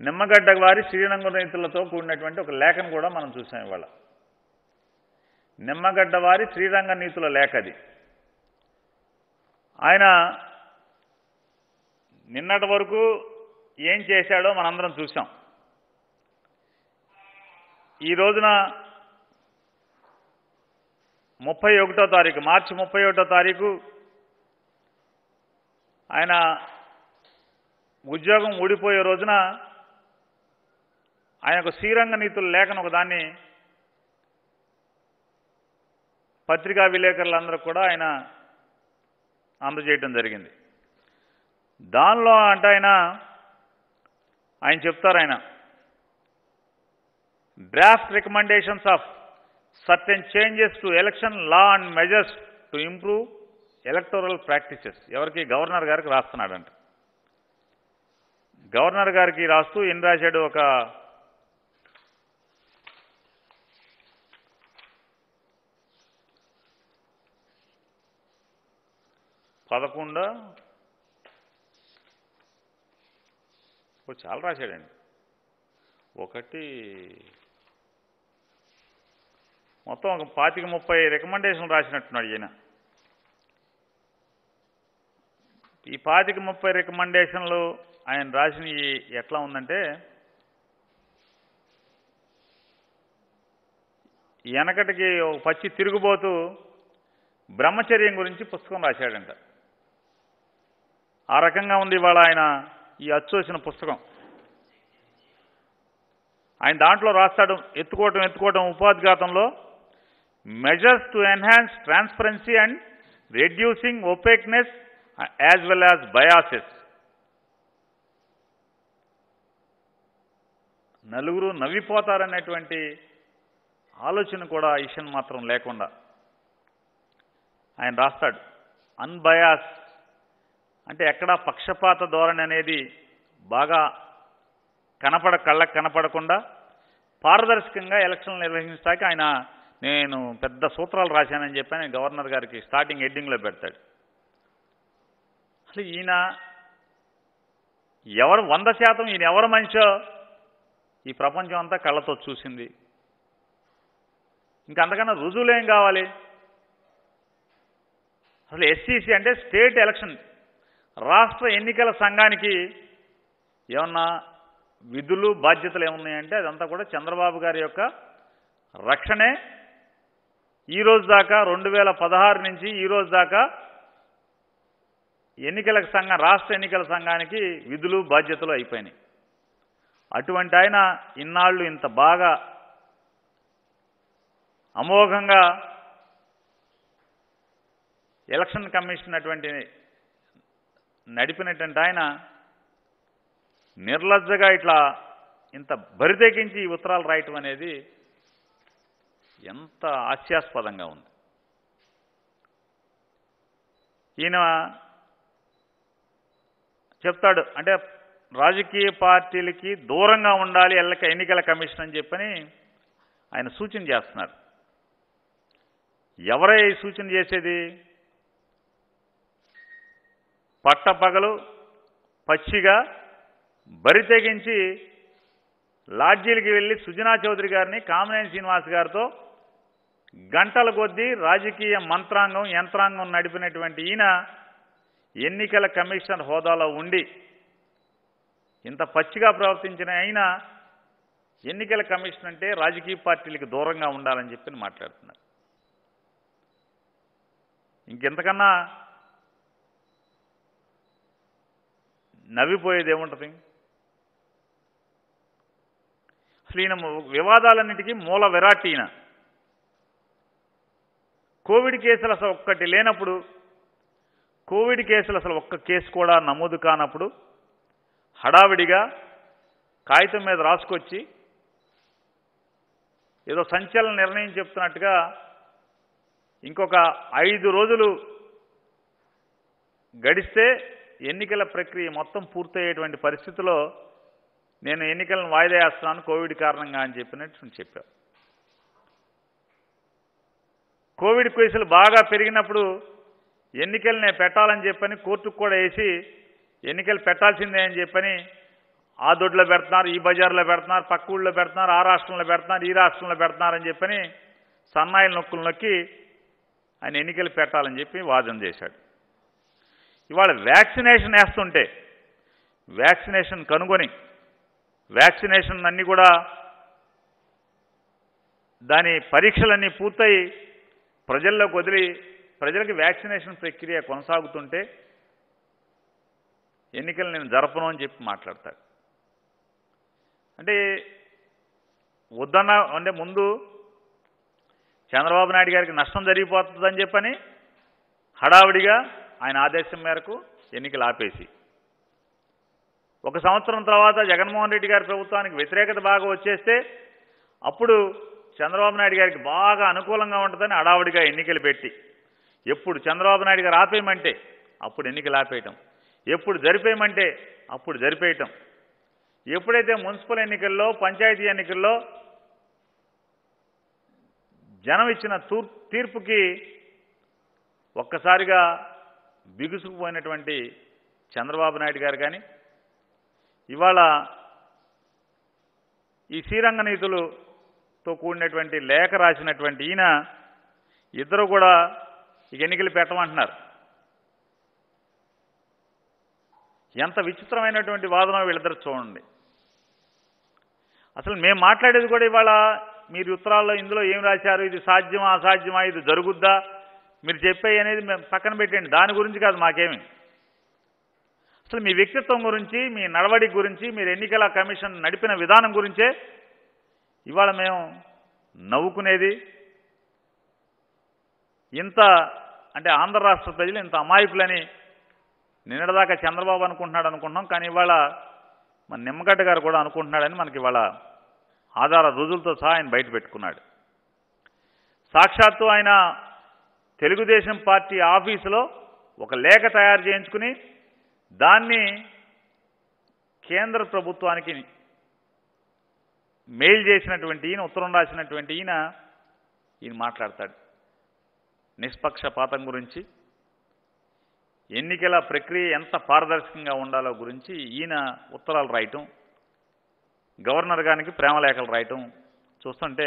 నిమ్మగడ్డ వారి శ్రీరంగ రైతులతో కూడినటువంటి ఒక లేఖను కూడా మనం చూసాం ఇవాళ నిమ్మగడ్డ వారి శ్రీరంగ నీతుల లేఖ అది ఆయన నిన్నటి వరకు ఏం చేశాడో మనందరం చూసాం ఈ రోజున ముప్పై ఒకటో తారీఖు మార్చి ముప్పై ఒకటో తారీఖు ఆయన ఉద్యోగం ఊడిపోయే రోజున ఆయన ఒక శ్రీరంగ నీతుల లేఖను ఒక దాన్ని పత్రికా విలేకరులందరూ కూడా ఆయన అందజేయటం జరిగింది దానిలో అంటే ఆయన ఆయన చెప్తారు ఆయన draft recommendations of certain changes to election law and measures to improve electoral practices ఎవరికి గవర్నర్ గారికి రాస్తున్నాడంట గవర్నర్ గారికి రాస్తూ ఏం రాశాడు ఒక పదకొండు ఓ చాలా రాశాడండి ఒకటి మొత్తం ఒక పాతిక ముప్పై రికమెండేషన్ రాసినట్టున్నాడు ఈయన ఈ పాతిక ముప్పై రికమెండేషన్లు ఆయన రాసిన ఎట్లా ఉందంటే వెనకటికి ఒక పచ్చి తిరుగుబోతూ బ్రహ్మచర్యం గురించి పుస్తకం రాశాడంట ఆ రకంగా ఉంది ఇవాళ ఆయన ఈ అచ్చోసిన పుస్తకం ఆయన దాంట్లో రాస్తాడు ఎత్తుకోవటం ఎత్తుకోవటం ఉపాధిఘాతంలో measures to enhance transparency and reducing opaqueness as well as biases నలుగురు నవ్విపోతారనేటువంటి ఆలోచన కూడా ఇషన్ మాత్రం లేకుండా ఆయన రాస్తాడు అన్బయాస్ అంటే ఎక్కడా పక్షపాత ధోరణి అనేది బాగా కనపడ కళ్ళకు కనపడకుండా పారదర్శకంగా ఎలక్షన్లు నిర్వహించడానికి ఆయన నేను పెద్ద సూత్రాలు రాశానని చెప్పి ఆయన గవర్నర్ గారికి స్టార్టింగ్ హెడ్డింగ్లో పెడతాడు అసలు ఈయన ఎవరు వంద శాతం ఈయన ఎవరు మనిషో ఈ ప్రపంచం అంతా కళ్ళతో చూసింది ఇంకా అంతకన్నా రుజువులు ఏం కావాలి అసలు ఎస్సీసీ అంటే స్టేట్ ఎలక్షన్ రాష్ట్ర ఎన్నికల సంఘానికి ఏమన్నా విధులు బాధ్యతలు ఏమున్నాయంటే అదంతా కూడా చంద్రబాబు గారి యొక్క రక్షణే ఈ రోజు దాకా రెండు వేల పదహారు నుంచి ఈ రోజు దాకా ఎన్నికల సంఘం రాష్ట్ర ఎన్నికల సంఘానికి విధులు బాధ్యతలు అయిపోయినాయి అటువంటి ఆయన ఇన్నాళ్ళు ఇంత బాగా అమోఘంగా ఎలక్షన్ కమిషన్ అటువంటి నడిపినటువంటి ఆయన నిర్లజ్జగా ఇట్లా ఇంత బరితెగించి ఈ ఉత్తరాలు రాయటం అనేది ఎంత హాస్యాస్పదంగా ఉంది ఈయన చెప్తాడు అంటే రాజకీయ పార్టీలకి దూరంగా ఉండాలి ఎల్లక ఎన్నికల కమిషన్ అని చెప్పని ఆయన సూచన చేస్తున్నారు ఎవరై ఈ సూచన చేసేది పట్టపగలు పచ్చిగా బరి తెగించి లాడ్జీలకి వెళ్ళి సుజనా చౌదరి గారిని కామినేని శ్రీనివాస్ గారితో గంటల కొద్దీ రాజకీయ మంత్రాంగం యంత్రాంగం నడిపినటువంటి ఈయన ఎన్నికల కమిషనర్ హోదాలో ఉండి ఇంత పచ్చిగా ప్రవర్తించిన అయినా ఎన్నికల కమిషన్ అంటే రాజకీయ పార్టీలకు దూరంగా ఉండాలని చెప్పి మాట్లాడుతున్నారు ఇంకెంతకన్నా నవ్విపోయేది ఏముంటుంది అసలు ఈయన వివాదాలన్నిటికీ మూల విరాట్ ఈయన కోవిడ్ కేసులు అసలు ఒక్కటి లేనప్పుడు కోవిడ్ కేసులు అసలు ఒక్క కేసు కూడా నమోదు కానప్పుడు హడావిడిగా కాగితం మీద రాసుకొచ్చి ఏదో సంచలన నిర్ణయం చెప్తున్నట్టుగా ఇంకొక ఐదు రోజులు గడిస్తే ఎన్నికల ప్రక్రియ మొత్తం పూర్తయ్యేటువంటి పరిస్థితిలో నేను ఎన్నికలను వాయిదా వేస్తున్నాను కోవిడ్ కారణంగా అని చెప్పినట్టు చెప్పారు కోవిడ్ కేసులు బాగా పెరిగినప్పుడు ఎన్నికలు నేను పెట్టాలని చెప్పని కోర్టుకు కూడా వేసి ఎన్నికలు పెట్టాల్సిందే అని చెప్పని ఆ దొడ్లో పెడుతున్నారు ఈ బజార్లో పెడుతున్నారు పక్క ఊళ్ళో పెడుతున్నారు ఆ రాష్ట్రంలో పెడుతున్నారు ఈ రాష్ట్రంలో పెడుతున్నారు అని చెప్పని సన్నాయిల నొక్కులు నొక్కి ఆయన ఎన్నికలు పెట్టాలని చెప్పి వాదన చేశాడు ఇవాళ వ్యాక్సినేషన్ వేస్తుంటే వ్యాక్సినేషన్ కనుగొని వ్యాక్సినేషన్ అన్నీ కూడా దాని పరీక్షలన్నీ పూర్తయి ప్రజల్లోకి వదిలి ప్రజలకు వ్యాక్సినేషన్ ప్రక్రియ కొనసాగుతుంటే ఎన్నికలు నేను జరపను అని చెప్పి మాట్లాడతాడు అంటే వద్దన్న అంటే ముందు చంద్రబాబు నాయుడు గారికి నష్టం జరిగిపోతుందని చెప్పని హడావిడిగా ఆయన ఆదేశం మేరకు ఎన్నికలు ఆపేసి ఒక సంవత్సరం తర్వాత జగన్మోహన్ రెడ్డి గారి ప్రభుత్వానికి వ్యతిరేకత బాగా వచ్చేస్తే అప్పుడు చంద్రబాబు నాయుడు గారికి బాగా అనుకూలంగా ఉంటుందని హడావుడిగా ఎన్నికలు పెట్టి ఎప్పుడు చంద్రబాబు నాయుడు గారు ఆపేయమంటే అప్పుడు ఎన్నికలు ఆపేయటం ఎప్పుడు జరిపేయమంటే అప్పుడు జరిపేయటం ఎప్పుడైతే మున్సిపల్ ఎన్నికల్లో పంచాయతీ ఎన్నికల్లో జనం ఇచ్చిన తూర్ తీర్పుకి ఒక్కసారిగా బిగుసుకుపోయినటువంటి చంద్రబాబు నాయుడు గారు కానీ ఇవాళ ఈ శ్రీరంగ నీతులతో కూడినటువంటి లేఖ రాసినటువంటి ఈయన ఇద్దరు కూడా ఇక ఎన్నికలు పెట్టమంటున్నారు ఎంత విచిత్రమైనటువంటి వాదన వీళ్ళిద్దరు చూడండి అసలు మేము మాట్లాడేది కూడా ఇవాళ మీరు ఉత్తరాల్లో ఇందులో ఏం రాశారు ఇది సాధ్యమా అసాధ్యమా ఇది జరుగుద్దా మీరు చెప్పే అనేది మేము పక్కన పెట్టండి దాని గురించి కాదు మాకేమి అసలు మీ వ్యక్తిత్వం గురించి మీ నడవడి గురించి మీరు ఎన్నికల కమిషన్ నడిపిన విధానం గురించే ఇవాళ మేము నవ్వుకునేది ఇంత అంటే ఆంధ్ర రాష్ట్ర ప్రజలు ఇంత అమాయకులని నిన్నటిదాకా చంద్రబాబు అనుకుంటున్నాడు అనుకుంటున్నాం కానీ ఇవాళ మన నిమ్మగడ్డ గారు కూడా అనుకుంటున్నాడని మనకి ఇవాళ ఆధార రుజువులతో సహా ఆయన బయట పెట్టుకున్నాడు సాక్షాత్తు ఆయన తెలుగుదేశం పార్టీ ఆఫీసులో ఒక లేఖ తయారు చేయించుకుని దాన్ని కేంద్ర ప్రభుత్వానికి మెయిల్ చేసినటువంటి ఈయన ఉత్తరం రాసినటువంటి ఈయన ఈయన మాట్లాడతాడు నిష్పక్షపాతం గురించి ఎన్నికల ప్రక్రియ ఎంత పారదర్శకంగా ఉండాలో గురించి ఈయన ఉత్తరాలు రాయటం గవర్నర్ గారికి ప్రేమలేఖలు రాయటం చూస్తుంటే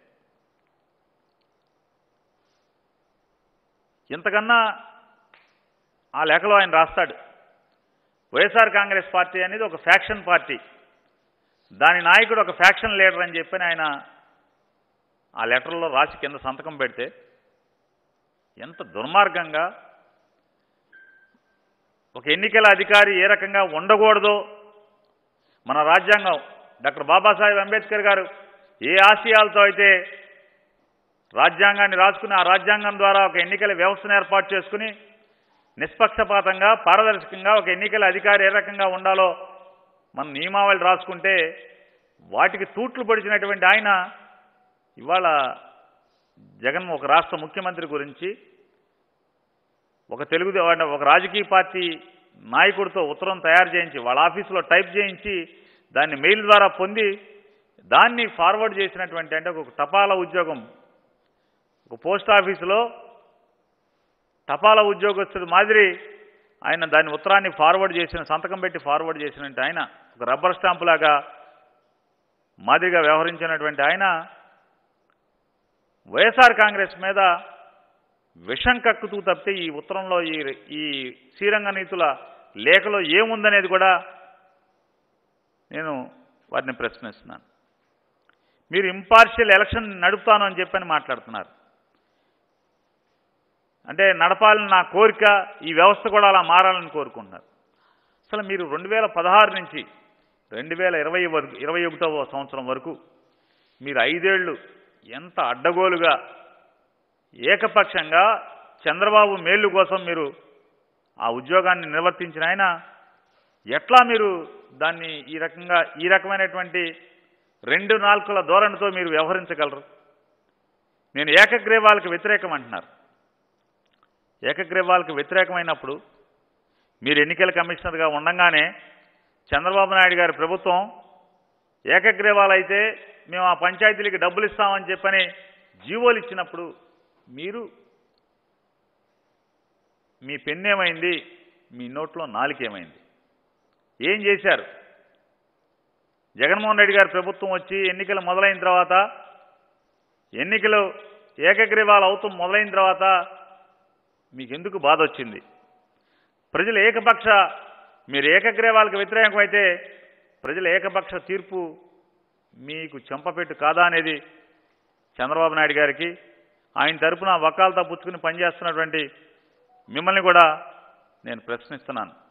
ఇంతకన్నా ఆ లేఖలో ఆయన రాస్తాడు వైఎస్ఆర్ కాంగ్రెస్ పార్టీ అనేది ఒక ఫ్యాక్షన్ పార్టీ దాని నాయకుడు ఒక ఫ్యాక్షన్ లీడర్ అని చెప్పని ఆయన ఆ లెటర్లో రాసి కింద సంతకం పెడితే ఎంత దుర్మార్గంగా ఒక ఎన్నికల అధికారి ఏ రకంగా ఉండకూడదో మన రాజ్యాంగం డాక్టర్ బాబాసాహెబ్ అంబేద్కర్ గారు ఏ ఆశయాలతో అయితే రాజ్యాంగాన్ని రాసుకుని ఆ రాజ్యాంగం ద్వారా ఒక ఎన్నికల వ్యవస్థను ఏర్పాటు చేసుకుని నిష్పక్షపాతంగా పారదర్శకంగా ఒక ఎన్నికల అధికారి ఏ రకంగా ఉండాలో మన నియమావళి రాసుకుంటే వాటికి తూట్లు పొడిచినటువంటి ఆయన ఇవాళ జగన్ ఒక రాష్ట్ర ముఖ్యమంత్రి గురించి ఒక తెలుగు ఒక రాజకీయ పార్టీ నాయకుడితో ఉత్తరం తయారు చేయించి వాళ్ళ ఆఫీసులో టైప్ చేయించి దాన్ని మెయిల్ ద్వారా పొంది దాన్ని ఫార్వర్డ్ చేసినటువంటి అంటే ఒక టపాలా ఉద్యోగం ఒక పోస్ట్ ఆఫీసులో టపాలా ఉద్యోగస్తుడు మాదిరి ఆయన దాని ఉత్తరాన్ని ఫార్వర్డ్ చేసిన సంతకం పెట్టి ఫార్వర్డ్ చేసినట్టు ఆయన ఒక రబ్బర్ స్టాంపు లాగా మాదిరిగా వ్యవహరించినటువంటి ఆయన వైఎస్ఆర్ కాంగ్రెస్ మీద విషం కక్కుతూ తప్పితే ఈ ఉత్తరంలో ఈ ఈ శ్రీరంగ నీతుల లేఖలో ఏముందనేది కూడా నేను వారిని ప్రశ్నిస్తున్నాను మీరు ఇంపార్షియల్ ఎలక్షన్ నడుపుతాను అని చెప్పని మాట్లాడుతున్నారు అంటే నడపాలని నా కోరిక ఈ వ్యవస్థ కూడా అలా మారాలని కోరుకుంటున్నారు అసలు మీరు రెండు వేల పదహారు నుంచి రెండు వేల ఇరవై వరకు ఇరవై ఒకటవ సంవత్సరం వరకు మీరు ఐదేళ్లు ఎంత అడ్డగోలుగా ఏకపక్షంగా చంద్రబాబు మేలు కోసం మీరు ఆ ఉద్యోగాన్ని నిర్వర్తించిన ఆయన ఎట్లా మీరు దాన్ని ఈ రకంగా ఈ రకమైనటువంటి రెండు నాలుకల ధోరణితో మీరు వ్యవహరించగలరు నేను ఏకగ్రీవాలకు వ్యతిరేకం అంటున్నారు ఏకగ్రీవాలకు వ్యతిరేకమైనప్పుడు మీరు ఎన్నికల కమిషనర్గా ఉండంగానే చంద్రబాబు నాయుడు గారి ప్రభుత్వం ఏకగ్రీవాలైతే మేము ఆ పంచాయతీలకి డబ్బులు ఇస్తామని చెప్పని జీవోలు ఇచ్చినప్పుడు మీరు మీ పెన్నేమైంది మీ నోట్లో నాలుకేమైంది ఏం చేశారు జగన్మోహన్ రెడ్డి గారి ప్రభుత్వం వచ్చి ఎన్నికలు మొదలైన తర్వాత ఎన్నికలు ఏకగ్రీవాలు అవుతూ మొదలైన తర్వాత మీకెందుకు బాధ వచ్చింది ప్రజలు ఏకపక్ష మీరు ఏకగ్రీవాలకు వ్యతిరేకమైతే ప్రజల ఏకపక్ష తీర్పు మీకు చెంపపెట్టు కాదా అనేది చంద్రబాబు నాయుడు గారికి ఆయన తరపున వకాలతో పుచ్చుకుని పనిచేస్తున్నటువంటి మిమ్మల్ని కూడా నేను ప్రశ్నిస్తున్నాను